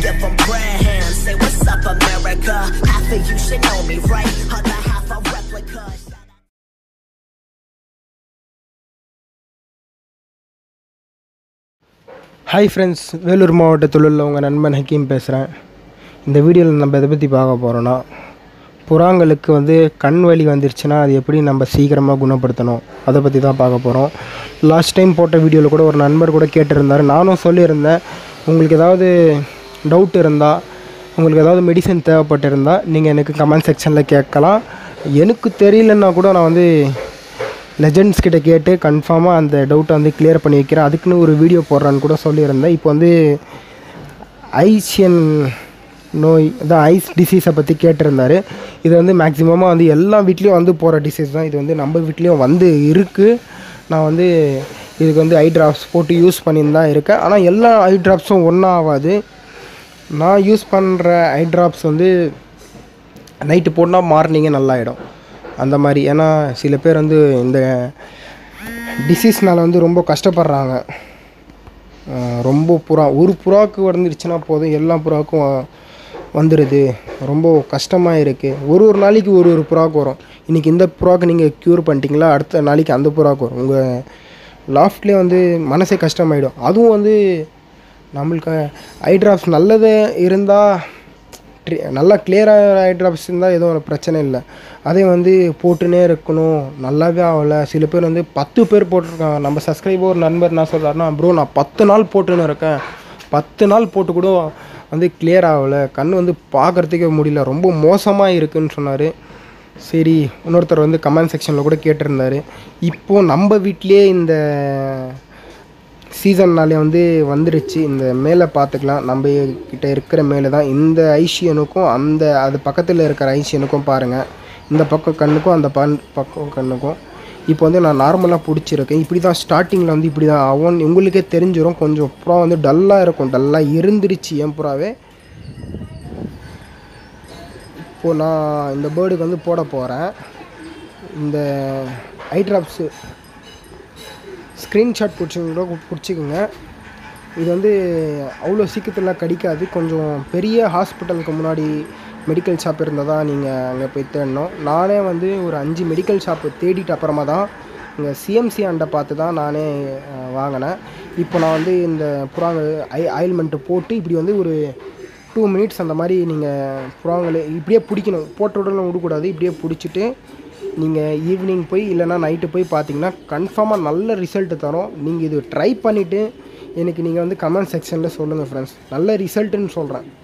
give them prayer hands. Say, What's up, America? Half of you should know me, right? Other half a replica. Hi friends Vellore மாவட்டத்தில் உள்ள உங்கள் நண்பன் ஹக்கீம் பேசுகிறேன் இந்த வீடியோவில் நம்ம எதை பற்றி பார்க்க போகிறோன்னா புறாங்களுக்கு வந்து கண் வலி வந்துருச்சுன்னா அது எப்படி நம்ம சீக்கிரமாக குணப்படுத்தணும் அதை பற்றி தான் பார்க்க போகிறோம் லாஸ்ட் டைம் போட்ட வீடியோவில் கூட ஒரு நண்பர் கூட கேட்டிருந்தார் நானும் சொல்லியிருந்தேன் உங்களுக்கு ஏதாவது டவுட் இருந்தால் உங்களுக்கு ஏதாவது மெடிசன் தேவைப்பட்டிருந்தால் நீங்கள் எனக்கு கமெண்ட் செக்ஷனில் கேட்கலாம் எனக்கு தெரியலன்னா கூட நான் வந்து லெஜெண்ட்ஸ் கிட்ட கேட்டு கன்ஃபார்மாக அந்த டவுட்டை வந்து கிளியர் பண்ணி வைக்கிறேன் அதுக்குன்னு ஒரு வீடியோ போடுறான்னு கூட சொல்லியிருந்தேன் இப்போ வந்து ஐசியன் நோய் அதான் ஐஸ் டிசீஸை பற்றி கேட்டிருந்தாரு இது வந்து மேக்ஸிமமாக வந்து எல்லா வீட்லேயும் வந்து போகிற டிசீஸ் தான் இது வந்து நம்ம வீட்லேயும் வந்து இருக்குது நான் வந்து இதுக்கு வந்து ஐ ட்ராப்ஸ் போட்டு யூஸ் பண்ணின்னு தான் இருக்கேன் ஆனால் எல்லா ஐ ட்ராப்ஸும் ஒன்றா ஆகாது நான் யூஸ் பண்ணுற ஐ ட்ராப்ஸ் வந்து நைட்டு போட்டால் மார்னிங்கே நல்லாயிடும் அந்த மாதிரி ஏன்னா சில பேர் வந்து இந்த டிசீஸ்னால் வந்து ரொம்ப கஷ்டப்படுறாங்க அஹ் ரொம்ப புறா ஒரு புறாவுக்கு வந்துருச்சுன்னா போதும் எல்லா புறாவுக்கும் வ- வந்துடுது ரொம்ப கஷ்டமாக இருக்குது ஒரு ஒரு நாளைக்கு ஒரு ஒரு புறாவுக்கு வரும் இன்றைக்கி இந்த புறாவுக்கு நீங்கள் க்யூர் பண்ணிட்டீங்களா அடுத்த நாளைக்கு அந்த புறாவுக்கு வரும் உங்கள் லாஃப்ட்லேயே வந்து மனசே கஷ்டமாயிடும் அதுவும் வந்து நம்மளுக்கு ஐ ட்ராப்ஸ் நல்லது இருந்தால் ட்ரி நல்லா கிளியராக ஐ ட்ராப்ஸ் இருந்தால் எதுவும் ஒரு பிரச்சனை இல்லை அதே வந்து போட்டுனே இருக்கணும் நல்லாவே ஆகலை சில பேர் வந்து பத்து பேர் போட்டிருக்காங்க நம்ம சப்ஸ்கிரைபர் ஒரு நண்பர் என்ன சொல்கிறாருன்னா ப்ரோ நான் பத்து நாள் போட்டுன்னு இருக்கேன் பத்து நாள் போட்டு கூட வந்து கிளியர் ஆகலை கண் வந்து பார்க்குறதுக்கே முடியல ரொம்ப மோசமாக இருக்குன்னு சொன்னார் சரி இன்னொருத்தர் வந்து கமெண்ட் செக்ஷனில் கூட கேட்டிருந்தாரு இப்போது நம்ம வீட்டிலேயே இந்த சீசன்னாலே வந்து வந்துருச்சு இந்த மேலே பார்த்துக்கலாம் நம்ம கிட்ட இருக்கிற மேலே தான் இந்த ஐஷியனுக்கும் அந்த அது பக்கத்தில் இருக்கிற ஐஷியனுக்கும் பாருங்கள் இந்த பக்கம் கண்ணுக்கும் அந்த பன் பக்கம் கண்ணுக்கும் இப்போ வந்து நான் நார்மலாக பிடிச்சிருக்கேன் இப்படி தான் ஸ்டார்டிங்கில் வந்து இப்படி தான் ஆகும் உங்களுக்கே தெரிஞ்சிடும் கொஞ்சம் புறா வந்து டல்லாக இருக்கும் டல்லாக இருந்துருச்சு என் புறாவே இப்போது நான் இந்த பேர்டுக்கு வந்து போட போகிறேன் இந்த ஐ ட்ராப்ஸு ஸ்க்ரீன்ஷாட் பிடிச்சிங்களோ பிடிச்சிக்கோங்க இது வந்து அவ்வளோ சீக்கிரத்தில் கடிக்காது கொஞ்சம் பெரிய ஹாஸ்பிட்டலுக்கு முன்னாடி மெடிக்கல் ஷாப் இருந்தால் தான் நீங்கள் அங்கே போய் தேடணும் நானே வந்து ஒரு அஞ்சு மெடிக்கல் ஷாப்பு தேடிட்டு அப்புறமா தான் இங்கே சிஎம்சி அண்டை பார்த்து தான் நானே அஹ், வாங்கினேன் இப்போ நான் வந்து இந்த புறாங்க ஐ ஆயில்மெண்ட்டு போட்டு இப்படி வந்து ஒரு டூ மினிட்ஸ் அந்த மாதிரி நீங்கள் புறாங்களை இப்படியே பிடிக்கணும் போட்ட உடனே விடக்கூடாது இப்படியே பிடிச்சிட்டு நீங்கள் ஈவினிங் போய் இல்லைன்னா நைட்டு போய் பார்த்தீங்கன்னா கன்ஃபார்மாக நல்ல ரிசல்ட்டு தரும் நீங்கள் இது ட்ரை பண்ணிவிட்டு எனக்கு நீங்கள் வந்து கமெண்ட் செக்ஷனில் சொல்லுங்கள் ஃப்ரெண்ட்ஸ் நல்ல ரிசல்ட்டுன்னு சொல்கிறேன்